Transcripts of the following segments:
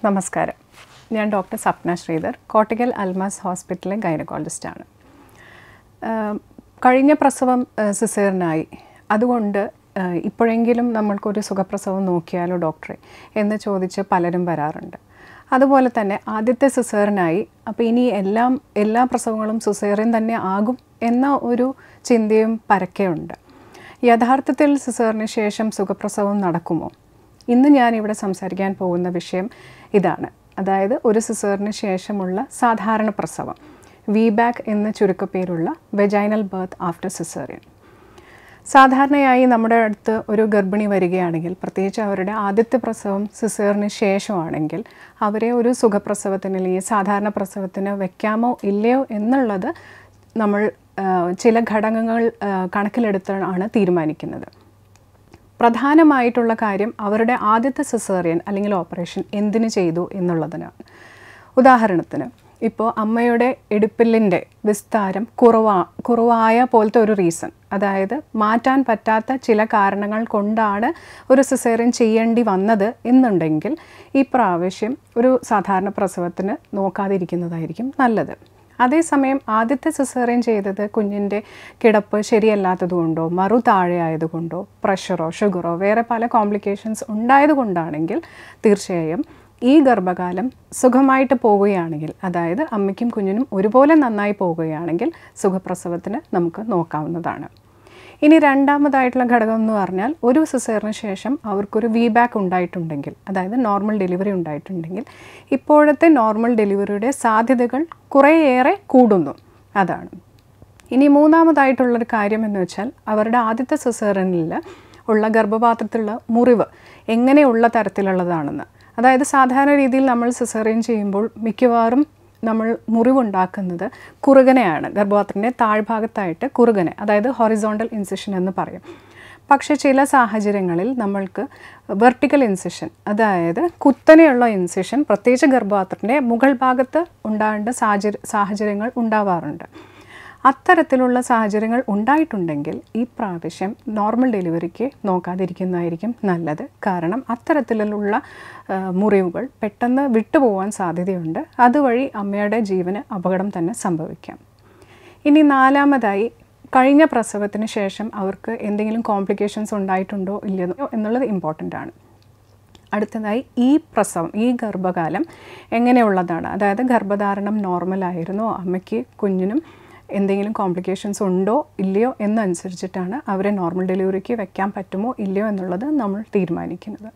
നമസ്കാരം ഞാൻ ഡോക്ടർ സപ്ന ശ്രീധർ കോട്ടയ്ക്കൽ അൽമാസ് ഹോസ്പിറ്റലിലെ ഗൈനക്കോളജിസ്റ്റാണ് ആഹ് കഴിഞ്ഞ പ്രസവം സിസേറിനായി അതുകൊണ്ട് ആഹ് ഇപ്പോഴെങ്കിലും നമ്മൾക്കൊരു സുഖപ്രസവം നോക്കിയാലോ ഡോക്ടറെ എന്ന് ചോദിച്ച് പലരും വരാറുണ്ട് അതുപോലെ തന്നെ ആദ്യത്തെ സിസേറിനായി അപ്പോൾ ഇനി എല്ലാം എല്ലാ പ്രസവങ്ങളും സിസേറിയൻ തന്നെ ആകും എന്ന ഒരു ചിന്തയും പരക്കെയുണ്ട് യഥാർത്ഥത്തിൽ സിസേറിന് ശേഷം സുഖപ്രസവം നടക്കുമോ ഇന്ന് ഞാൻ ഇവിടെ സംസാരിക്കാൻ പോകുന്ന വിഷയം ഇതാണ് അതായത് ഒരു സിസേറിന് ശേഷമുള്ള സാധാരണ പ്രസവം വി ബാക്ക് എന്ന ചുരുക്കപ്പേരുള്ള വെജൈനൽ ബർത്ത് ആഫ്റ്റർ സിസേറിയൻ സാധാരണയായി നമ്മുടെ അടുത്ത് ഒരു ഗർഭിണി വരികയാണെങ്കിൽ പ്രത്യേകിച്ച് അവരുടെ ആദ്യത്തെ പ്രസവം സിസേറിന് ശേഷമാണെങ്കിൽ അവരെ ഒരു സുഖപ്രസവത്തിന് അല്ലെങ്കിൽ സാധാരണ പ്രസവത്തിന് വെക്കാമോ ഇല്ലയോ എന്നുള്ളത് നമ്മൾ ആ, ചില ഘടകങ്ങൾ ആ, കണക്കിലെടുത്താണ് തീരുമാനിക്കുന്നത് പ്രധാനമായിട്ടുള്ള കാര്യം അവരുടെ ആദ്യത്തെ സിസേറിയൻ അല്ലെങ്കിൽ ഓപ്പറേഷൻ എന്തിനു ചെയ്തു എന്നുള്ളതിനാണ് ഉദാഹരണത്തിന് ഇപ്പോൾ അമ്മയുടെ ഇടുപ്പില്ലിൻ്റെ വിസ്താരം കുറവാ കുറവായ പോലത്തെ ഒരു റീസൺ അതായത് മാറ്റാൻ പറ്റാത്ത ചില കാരണങ്ങൾ കൊണ്ടാണ് ഒരു സിസേറിയൻ ചെയ്യേണ്ടി വന്നത് എന്നുണ്ടെങ്കിൽ ഈ പ്രാവശ്യം ഒരു സാധാരണ പ്രസവത്തിന് നോക്കാതിരിക്കുന്നതായിരിക്കും നല്ലത് അതേസമയം ആദ്യത്തെ സിസേറിയൻ ചെയ്തത് കുഞ്ഞിൻ്റെ കിടപ്പ് ശരിയല്ലാത്തതുകൊണ്ടോ മറു താഴെ ആയതുകൊണ്ടോ പ്രഷറോ ഷുഗറോ വേറെ പല കോംപ്ലിക്കേഷൻസ് ഉണ്ടായതുകൊണ്ടാണെങ്കിൽ തീർച്ചയായും ഈ ഗർഭകാലം സുഖമായിട്ട് പോവുകയാണെങ്കിൽ അതായത് അമ്മയ്ക്കും കുഞ്ഞിനും ഒരുപോലെ നന്നായി പോവുകയാണെങ്കിൽ സുഖപ്രസവത്തിന് നമുക്ക് നോക്കാവുന്നതാണ് ഇനി രണ്ടാമതായിട്ടുള്ള ഘടകം എന്ന് പറഞ്ഞാൽ ഒരു സിസേറിന് ശേഷം അവർക്കൊരു വി ബാക്ക് ഉണ്ടായിട്ടുണ്ടെങ്കിൽ അതായത് നോർമൽ ഡെലിവറി ഉണ്ടായിട്ടുണ്ടെങ്കിൽ ഇപ്പോഴത്തെ നോർമൽ ഡെലിവറിയുടെ സാധ്യതകൾ കുറേയേറെ കൂടുന്നു അതാണ് ഇനി മൂന്നാമതായിട്ടുള്ളൊരു കാര്യം എന്ന് വെച്ചാൽ അവരുടെ ആദ്യത്തെ സിസേറിനിൽ ഉള്ള ഗർഭപാത്രത്തിലുള്ള മുറിവ് എങ്ങനെയുള്ള തരത്തിലുള്ളതാണെന്ന് അതായത് സാധാരണ രീതിയിൽ നമ്മൾ സിസേറിയൻ ചെയ്യുമ്പോൾ മിക്കവാറും നമ്മൾ മുറിവുണ്ടാക്കുന്നത് കുറുകനെയാണ് ഗർഭപാത്രത്തിൻ്റെ താഴ്ഭാഗത്തായിട്ട് കുറുകനെ അതായത് ഹൊറിസോണ്ടൽ ഇൻസിഷൻ എന്ന് പറയും പക്ഷേ ചില സാഹചര്യങ്ങളിൽ നമ്മൾക്ക് വെർട്ടിക്കൽ ഇൻസിഷൻ അതായത് കുത്തനെയുള്ള ഇൻസിഷൻ പ്രത്യേകിച്ച് ഗർഭപാത്രത്തിൻ്റെ മുകൾ ഭാഗത്ത് ഉണ്ടാകേണ്ട സാഹചര്യ സാഹചര്യങ്ങൾ ഉണ്ടാവാറുണ്ട് അത്തരത്തിലുള്ള സാഹചര്യങ്ങൾ ഉണ്ടായിട്ടുണ്ടെങ്കിൽ ഈ പ്രാവശ്യം നോർമൽ ഡെലിവറിക്ക് നോക്കാതിരിക്കുന്നതായിരിക്കും നല്ലത് കാരണം അത്തരത്തിലുള്ള ആ, മുറിവുകൾ പെട്ടെന്ന് വിട്ടുപോകാൻ സാധ്യതയുണ്ട് അതുവഴി അമ്മയുടെ ജീവന് അപകടം തന്നെ സംഭവിക്കാം ഇനി നാലാമതായി കഴിഞ്ഞ പ്രസവത്തിന് ശേഷം അവർക്ക് എന്തെങ്കിലും കോംപ്ലിക്കേഷൻസ് ഉണ്ടായിട്ടുണ്ടോ ഇല്ലയോ എന്നുള്ളത് ഇമ്പോർട്ടൻ്റ് ആണ് അടുത്തതായി ഈ പ്രസവം ഈ ഗർഭകാലം എങ്ങനെയുള്ളതാണ് അതായത് ഗർഭധാരണം നോർമലായിരുന്നോ അമ്മയ്ക്ക് കുഞ്ഞിനും എന്തെങ്കിലും കോംപ്ലിക്കേഷൻസ് ഉണ്ടോ ഇല്ലയോ എന്നനുസരിച്ചിട്ടാണ് അവരെ നോർമൽ ഡെലിവറിക്ക് വെക്കാൻ പറ്റുമോ ഇല്ലയോ എന്നുള്ളത് നമ്മൾ തീരുമാനിക്കുന്നത്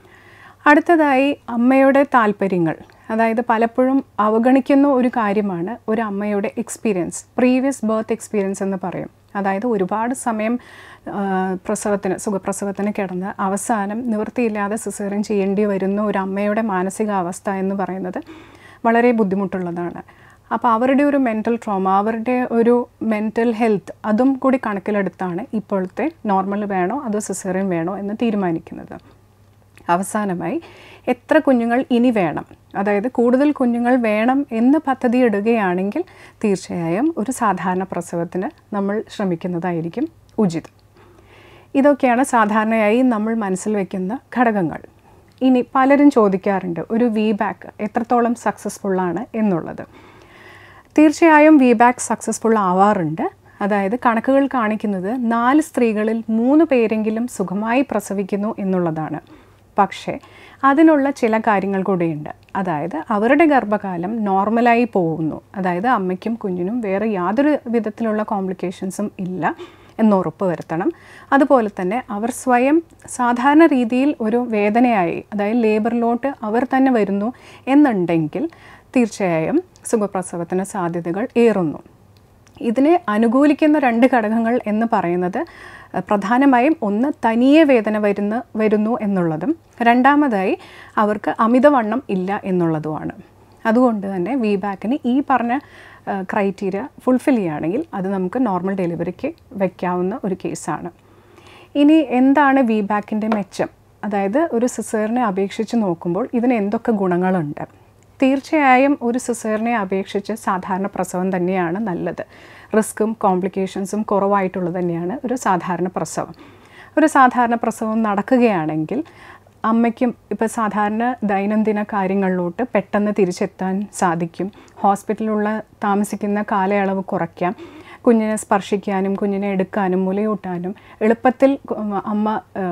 അടുത്തതായി അമ്മയുടെ താല്പര്യങ്ങൾ അതായത് പലപ്പോഴും അവഗണിക്കുന്ന ഒരു കാര്യമാണ് ഒരു അമ്മയുടെ എക്സ്പീരിയൻസ് പ്രീവിയസ് ബർത്ത് എക്സ്പീരിയൻസ് എന്ന് പറയും അതായത് ഒരുപാട് സമയം ആ, പ്രസവത്തിന് സുഖപ്രസവത്തിന് കിടന്ന് അവസാനം നിവൃത്തിയില്ലാതെ സിസേറിയൻ ചെയ്യേണ്ടി വരുന്ന ഒരു അമ്മയുടെ മാനസികാവസ്ഥ എന്ന് പറയുന്നത് വളരെ ബുദ്ധിമുട്ടുള്ളതാണ് അപ്പോൾ അവരുടെ ഒരു മെൻറ്റൽ ട്രോമ അവരുടെ ഒരു മെൻറ്റൽ ഹെൽത്ത് അതും കൂടി കണക്കിലെടുത്താണ് ഇപ്പോഴത്തെ നോർമൽ വേണോ അതോ സിസേറിയൻ വേണോ എന്ന് തീരുമാനിക്കുന്നത് അവസാനമായി എത്ര കുഞ്ഞുങ്ങൾ ഇനി വേണം അതായത് കൂടുതൽ കുഞ്ഞുങ്ങൾ വേണം എന്ന് പദ്ധതി ഇടുകയാണെങ്കിൽ തീർച്ചയായും ഒരു സാധാരണ പ്രസവത്തിന് നമ്മൾ ശ്രമിക്കുന്നതായിരിക്കും ഉചിതം ഇതൊക്കെയാണ് സാധാരണയായി നമ്മൾ മനസ്സിൽ വയ്ക്കുന്ന ഘടകങ്ങൾ ഇനി പലരും ചോദിക്കാറുണ്ട് ഒരു വി ബാക്ക് എത്രത്തോളം സക്സസ്ഫുള്ളാണ് എന്നുള്ളത് തീർച്ചയായും വി ബാക്ക് സക്സസ്ഫുൾ ആവാറുണ്ട് അതായത് കണക്കുകൾ കാണിക്കുന്നത് നാല് സ്ത്രീകളിൽ മൂന്ന് പേരെങ്കിലും സുഖമായി പ്രസവിക്കുന്നു എന്നുള്ളതാണ് പക്ഷേ അതിനുള്ള ചില കാര്യങ്ങൾ കൂടിയുണ്ട് അതായത് അവരുടെ ഗർഭകാലം നോർമലായി പോകുന്നു അതായത് അമ്മയ്ക്കും കുഞ്ഞിനും വേറെ യാതൊരു വിധത്തിലുള്ള കോംപ്ലിക്കേഷൻസും ഇല്ല എന്നുറപ്പ് വരുത്തണം അതുപോലെ തന്നെ അവർ സ്വയം സാധാരണ രീതിയിൽ ഒരു വേദനയായി അതായത് ലേബറിലോട്ട് അവർ തന്നെ വരുന്നു എന്നുണ്ടെങ്കിൽ തീർച്ചയായും സുഖപ്രസവത്തിന് സാധ്യതകൾ ഏറുന്നു ഇതിനെ അനുകൂലിക്കുന്ന രണ്ട് ഘടകങ്ങൾ എന്ന് പറയുന്നത് അഹ് പ്രധാനമായും ഒന്ന് തനിയെ വേദന വരുന്ന വരുന്നു എന്നുള്ളതും രണ്ടാമതായി അവർക്ക് അമിതവണ്ണം ഇല്ല എന്നുള്ളതുമാണ് അതുകൊണ്ട് തന്നെ വി ബാക്കിന് ഈ പറഞ്ഞ ക്രൈറ്റീരിയ ഫുൾഫിൽ ചെയ്യുകയാണെങ്കിൽ അത് നമുക്ക് നോർമൽ ഡെലിവറിക്ക് വയ്ക്കാവുന്ന ഒരു കേസാണ് ഇനി എന്താണ് വി ബാക്കിൻ്റെ മെച്ചം അതായത് ഒരു സിസേറിനെ അപേക്ഷിച്ച് നോക്കുമ്പോൾ ഇതിന് എന്തൊക്കെ ഗുണങ്ങളുണ്ട് തീർച്ചയായും ഒരു സിസേറിനെ അപേക്ഷിച്ച് സാധാരണ പ്രസവം തന്നെയാണ് നല്ലത് റിസ്ക്കും കോംപ്ലിക്കേഷൻസും കുറവായിട്ടുള്ളത് തന്നെയാണ് ഒരു സാധാരണ പ്രസവം ഒരു സാധാരണ പ്രസവം നടക്കുകയാണെങ്കിൽ അമ്മയ്ക്കും ഇപ്പോൾ സാധാരണ ദൈനംദിന കാര്യങ്ങളിലോട്ട് പെട്ടെന്ന് തിരിച്ചെത്താൻ സാധിക്കും ഹോസ്പിറ്റലിലുള്ള താമസിക്കുന്ന കാലയളവ് കുറയ്ക്കാം കുഞ്ഞിനെ സ്പർശിക്കാനും കുഞ്ഞിനെ എടുക്കാനും മുലയൂട്ടാനും എളുപ്പത്തിൽ കു- അമ്മ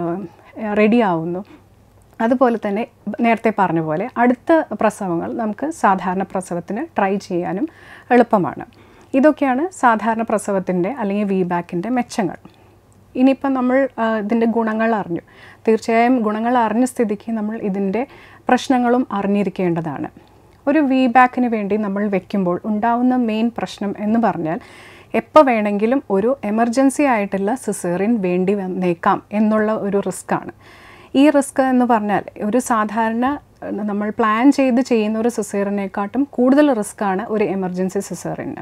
റെഡി ആവുന്നു അതുപോലെ തന്നെ നേരത്തെ പറഞ്ഞ പോലെ അടുത്ത പ്രസവങ്ങൾ നമുക്ക് സാധാരണ പ്രസവത്തിന് ട്രൈ ചെയ്യാനും എളുപ്പമാണ് ഇതൊക്കെയാണ് സാധാരണ പ്രസവത്തിൻ്റെ അല്ലെങ്കിൽ വി ബാക്കിൻ്റെ മെച്ചങ്ങൾ ഇനിയിപ്പം നമ്മൾ ആ, ഇതിൻ്റെ ഗുണങ്ങൾ അറിഞ്ഞു തീർച്ചയായും ഗുണങ്ങൾ അറിഞ്ഞ സ്ഥിതിക്ക് നമ്മൾ ഇതിൻ്റെ പ്രശ്നങ്ങളും അറിഞ്ഞിരിക്കേണ്ടതാണ് ഒരു വി ബാക്കിന് വേണ്ടി നമ്മൾ വെക്കുമ്പോൾ ഉണ്ടാവുന്ന മെയിൻ പ്രശ്നം എന്ന് പറഞ്ഞാൽ എപ്പോൾ വേണമെങ്കിലും ഒരു എമർജൻസി ആയിട്ടുള്ള സിസേറിൻ വേണ്ടി വന്നേക്കാം എന്നുള്ള ഒരു റിസ്ക്കാണ് ഈ റിസ്ക് എന്ന് പറഞ്ഞാൽ ഒരു സാധാരണ ഏഹ്, നമ്മൾ പ്ലാൻ ചെയ്ത് ചെയ്യുന്ന ഒരു സിസേറിനെക്കാട്ടും കൂടുതൽ റിസ്ക്കാണ് ഒരു എമർജൻസി സിസേറിന്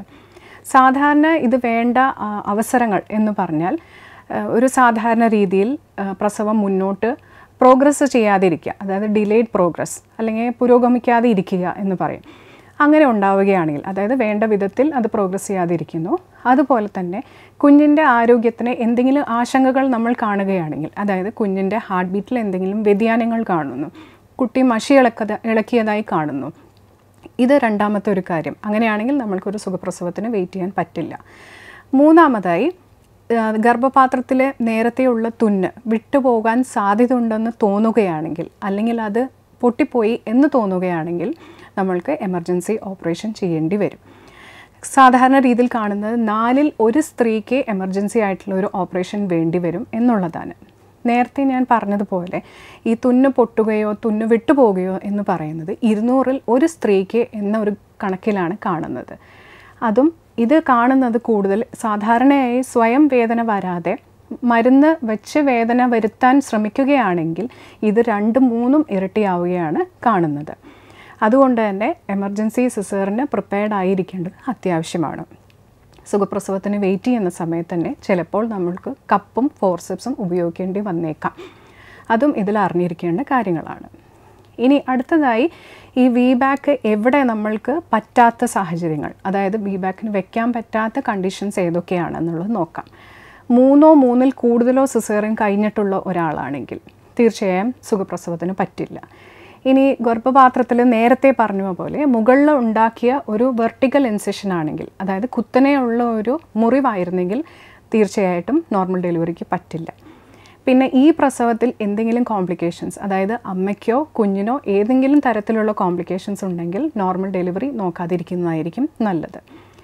സാധാരണ ഇത് വേണ്ട ആ, അവസരങ്ങൾ എന്ന് പറഞ്ഞാൽ ഏഹ്, ഒരു സാധാരണ രീതിയിൽ ഏഹ്, പ്രസവം മുന്നോട്ട് പ്രോഗ്രസ് ചെയ്യാതിരിക്കുക അതായത് ഡിലേഡ് പ്രോഗ്രസ് അല്ലെങ്കിൽ പുരോഗമിക്കാതെ ഇരിക്കുക എന്ന് പറയും അങ്ങനെ ഉണ്ടാവുകയാണെങ്കിൽ അതായത് വേണ്ട വിധത്തിൽ അത് പ്രോഗ്രസ് ചെയ്യാതിരിക്കുന്നു അതുപോലെ തന്നെ കുഞ്ഞിൻ്റെ ആരോഗ്യത്തിന് എന്തെങ്കിലും ആശങ്കകൾ നമ്മൾ കാണുകയാണെങ്കിൽ അതായത് കുഞ്ഞിൻ്റെ ഹാർട്ട് ബീറ്റിൽ എന്തെങ്കിലും വ്യതിയാനങ്ങൾ കാണുന്നു കുട്ടി മഷി ഇളക്കത ഇളക്കിയതായി കാണുന്നു ഇത് രണ്ടാമത്തെ ഒരു കാര്യം അങ്ങനെയാണെങ്കിൽ നമ്മൾക്കൊരു സുഖപ്രസവത്തിന് വെയിറ്റ് ചെയ്യാൻ പറ്റില്ല മൂന്നാമതായി ആ, ഗർഭപാത്രത്തിലെ നേരത്തെയുള്ള തുന്ന് വിട്ടുപോകാൻ സാധ്യത ഉണ്ടെന്ന് തോന്നുകയാണെങ്കിൽ അല്ലെങ്കിൽ അത് പൊട്ടിപ്പോയി എന്ന് തോന്നുകയാണെങ്കിൽ നമ്മൾക്ക് എമർജൻസി ഓപ്പറേഷൻ ചെയ്യേണ്ടി വരും സാധാരണ രീതിയിൽ കാണുന്നത് നാലിൽ ഒരു സ്ത്രീക്ക് എമർജൻസി ആയിട്ടുള്ള ഒരു ഓപ്പറേഷൻ വേണ്ടി വരും എന്നുള്ളതാണ് നേരത്തെ ഞാൻ പറഞ്ഞതുപോലെ ഈ തുന്ന് പൊട്ടുകയോ തുന്ന് വിട്ടുപോകുകയോ എന്ന് പറയുന്നത് ഇരുന്നൂറിൽ ഒരു സ്ത്രീക്ക് എന്ന ഒരു കണക്കിലാണ് കാണുന്നത് അതും ഇത് കാണുന്നത് കൂടുതൽ സാധാരണയായി സ്വയം വേദന വരാതെ മരുന്ന് വെച്ച് വേദന വരുത്താൻ ശ്രമിക്കുകയാണെങ്കിൽ ഇത് രണ്ടും മൂന്നും ഇരട്ടിയാവുകയാണ് കാണുന്നത് അതുകൊണ്ട് തന്നെ എമർജൻസി സിസേറിന് പ്രിപ്പയർഡ് ആയിരിക്കേണ്ടത് അത്യാവശ്യമാണ് സുഖപ്രസവത്തിന് വെയിറ്റ് ചെയ്യുന്ന സമയത്ത് തന്നെ ചിലപ്പോൾ നമ്മൾക്ക് കപ്പും ഫോർസെപ്സും ഉപയോഗിക്കേണ്ടി വന്നേക്കാം അതും ഇതിൽ അറിഞ്ഞിരിക്കേണ്ട കാര്യങ്ങളാണ് ഇനി അടുത്തതായി ഈ വി ബാക്ക് എവിടെ നമ്മൾക്ക് പറ്റാത്ത സാഹചര്യങ്ങൾ അതായത് വി ബാക്കിന് വെക്കാൻ പറ്റാത്ത കണ്ടീഷൻസ് ഏതൊക്കെയാണെന്നുള്ളത് നോക്കാം മൂന്നോ മൂന്നിൽ കൂടുതലോ സിസേറിയൻ കഴിഞ്ഞിട്ടുള്ള ഒരാളാണെങ്കിൽ തീർച്ചയായും സുഖപ്രസവത്തിന് പറ്റില്ല ഇനി ഗർഭപാത്രത്തിൽ നേരത്തെ പറഞ്ഞ പോലെ മുകളിൽ ഉണ്ടാക്കിയ ഒരു വെർട്ടിക്കൽ ഇൻസെഷൻ ആണെങ്കിൽ അതായത് കുത്തനെയുള്ള ഒരു മുറിവായിരുന്നെങ്കിൽ തീർച്ചയായിട്ടും നോർമൽ ഡെലിവറിക്ക് പറ്റില്ല പിന്നെ ഈ പ്രസവത്തിൽ എന്തെങ്കിലും കോംപ്ലിക്കേഷൻസ് അതായത് അമ്മയ്ക്കോ കുഞ്ഞിനോ ഏതെങ്കിലും തരത്തിലുള്ള കോംപ്ലിക്കേഷൻസ് ഉണ്ടെങ്കിൽ നോർമൽ ഡെലിവറി നോക്കാതിരിക്കുന്നതായിരിക്കും നല്ലത്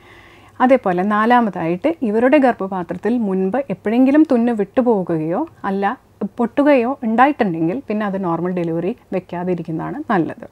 അതേപോലെ നാലാമതായിട്ട് ഇവരുടെ ഗർഭപാത്രത്തിൽ മുൻപ് എപ്പോഴെങ്കിലും തുന്ന് വിട്ടുപോകുകയോ അല്ല പൊട്ടുകയോ ഉണ്ടായിട്ടുണ്ടെങ്കിൽ പിന്നെ അത് നോർമൽ ഡെലിവറി വെക്കാതിരിക്കുന്നതാണ് നല്ലത്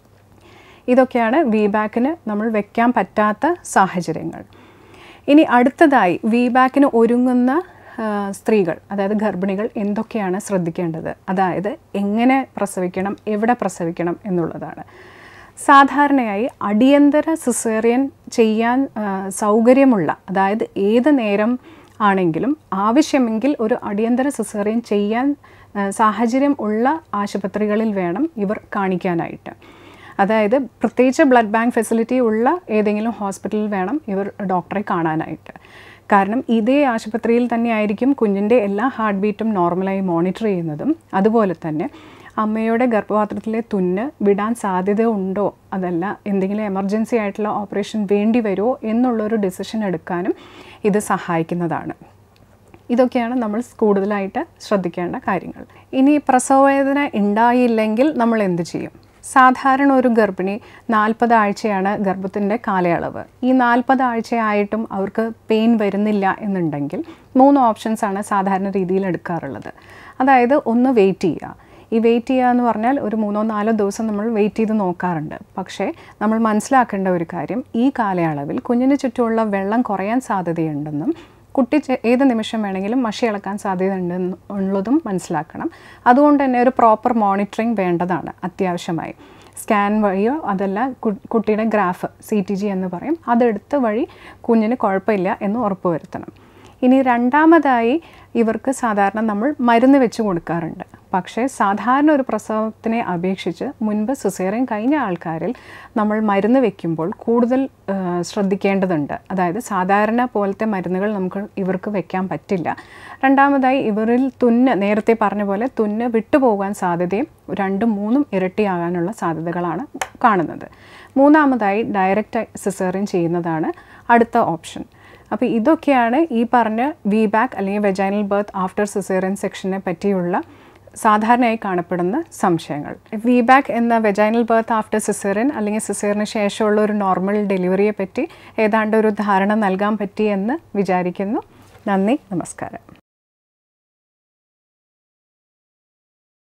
ഇതൊക്കെയാണ് വി ബാക്കിന് നമ്മൾ വെക്കാൻ പറ്റാത്ത സാഹചര്യങ്ങൾ ഇനി അടുത്തതായി വി ബാക്കിന് ഒരുങ്ങുന്ന ആ, സ്ത്രീകൾ അതായത് ഗർഭിണികൾ എന്തൊക്കെയാണ് ശ്രദ്ധിക്കേണ്ടത് അതായത് എങ്ങനെ പ്രസവിക്കണം എവിടെ പ്രസവിക്കണം എന്നുള്ളതാണ് സാധാരണയായി അടിയന്തര സിസേറിയൻ ചെയ്യാൻ ആ, സൗകര്യമുള്ള അതായത് ഏത് നേരം ആണെങ്കിലും ആവശ്യമെങ്കിൽ ഒരു അടിയന്തര സിസേറിയൻ ചെയ്യാൻ ആ, സാഹചര്യം ഉള്ള ആശുപത്രികളിൽ വേണം ഇവർ കാണിക്കാനായിട്ട് അതായത് പ്രത്യേകിച്ച് ബ്ലഡ് ബാങ്ക് ഫെസിലിറ്റി ഉള്ള ഏതെങ്കിലും ഹോസ്പിറ്റലിൽ വേണം ഇവർ ഡോക്ടറെ കാണാനായിട്ട് കാരണം ഇതേ ആശുപത്രിയിൽ തന്നെയായിരിക്കും കുഞ്ഞിൻ്റെ എല്ലാ ഹാർട്ട് ബീറ്റും നോർമലായി മോണിറ്റർ ചെയ്യുന്നതും അതുപോലെ തന്നെ അമ്മയുടെ ഗർഭപാത്രത്തിലെ തുന്ന് വിടാൻ സാധ്യത ഉണ്ടോ അതല്ല എന്തെങ്കിലും എമർജൻസി ആയിട്ടുള്ള ഓപ്പറേഷൻ വേണ്ടി വരുമോ എന്നുള്ളൊരു ഡിസിഷൻ എടുക്കാനും ഇത് സഹായിക്കുന്നതാണ് ഇതൊക്കെയാണ് നമ്മൾ കൂടുതലായിട്ട് ശ്രദ്ധിക്കേണ്ട കാര്യങ്ങൾ ഇനി പ്രസവവേദന ഉണ്ടായില്ലെങ്കിൽ നമ്മൾ എന്ത് ചെയ്യും സാധാരണ ഒരു ഗർഭിണി നാൽപ്പത് ആഴ്ചയാണ് ഗർഭത്തിൻ്റെ കാലയളവ് ഈ നാൽപ്പത് ആഴ്ചയായിട്ടും അവർക്ക് പെയിൻ വരുന്നില്ല എന്നുണ്ടെങ്കിൽ മൂന്ന് ഓപ്ഷൻസ് ആണ് സാധാരണ രീതിയിൽ എടുക്കാറുള്ളത് അതായത് ഒന്ന് വെയിറ്റ് ചെയ്യുക ഈ വെയിറ്റ് ചെയ്യുക എന്ന് പറഞ്ഞാൽ ഒരു മൂന്നോ നാലോ ദിവസം നമ്മൾ വെയിറ്റ് ചെയ്ത് നോക്കാറുണ്ട് പക്ഷേ നമ്മൾ മനസ്സിലാക്കേണ്ട ഒരു കാര്യം ഈ കാലയളവിൽ കുഞ്ഞിന് ചുറ്റുമുള്ള വെള്ളം കുറയാൻ സാധ്യതയുണ്ടെന്നും കുട്ടി ചെ- ഏത് നിമിഷം വേണമെങ്കിലും മഷി ഇളക്കാൻ സാധ്യതയുണ്ടെന്ന് ഉള്ളതും മനസ്സിലാക്കണം അതുകൊണ്ട് തന്നെ ഒരു പ്രോപ്പർ മോണിറ്ററിങ് വേണ്ടതാണ് അത്യാവശ്യമായി സ്കാൻ വഴിയോ അതല്ല കു- കുട്ടിയുടെ ഗ്രാഫ് സി ടി ജി എന്ന് പറയും അതെടുത്ത് വഴി കുഞ്ഞിന് കുഴപ്പമില്ല എന്ന് ഉറപ്പുവരുത്തണം ഇനി രണ്ടാമതായി ഇവർക്ക് സാധാരണ നമ്മൾ മരുന്ന് വെച്ച് കൊടുക്കാറുണ്ട് പക്ഷേ സാധാരണ ഒരു പ്രസവത്തിനെ അപേക്ഷിച്ച് മുൻപ് സിസേറിയൻ കഴിഞ്ഞ ആൾക്കാരിൽ നമ്മൾ മരുന്ന് വെക്കുമ്പോൾ കൂടുതൽ ആ, ശ്രദ്ധിക്കേണ്ടതുണ്ട് അതായത് സാധാരണ പോലത്തെ മരുന്നുകൾ നമുക്ക് ഇവർക്ക് വെക്കാൻ പറ്റില്ല രണ്ടാമതായി ഇവരിൽ തുന്ന് നേരത്തെ പറഞ്ഞ പോലെ തുന്ന് വിട്ടുപോകാൻ സാധ്യതയും രണ്ടും മൂന്നും ഇരട്ടിയാകാനുള്ള സാധ്യതകളാണ് കാണുന്നത് മൂന്നാമതായി ഡയറക്റ്റ് സിസേറിയൻ ചെയ്യുന്നതാണ് അടുത്ത ഓപ്ഷൻ അപ്പോൾ ഇതൊക്കെയാണ് ഈ പറഞ്ഞ വി ബാക്ക് അല്ലെങ്കിൽ വെജൈനൽ ബർത്ത് ആഫ്റ്റർ സിസേറിയൻ സെക്ഷനെ പറ്റിയുള്ള സാധാരണയായി കാണപ്പെടുന്ന സംശയങ്ങൾ വി ബാക്ക് എന്ന വെജൈനൽ ബർത്ത് ആഫ്റ്റർ സിസേറിയൻ അല്ലെങ്കിൽ സിസേറിന് ശേഷമുള്ള ഒരു നോർമൽ ഡെലിവറിയെ പറ്റി ഏതാണ്ട് ഒരു ധാരണ നൽകാൻ പറ്റി എന്ന് വിചാരിക്കുന്നു നന്ദി നമസ്കാരം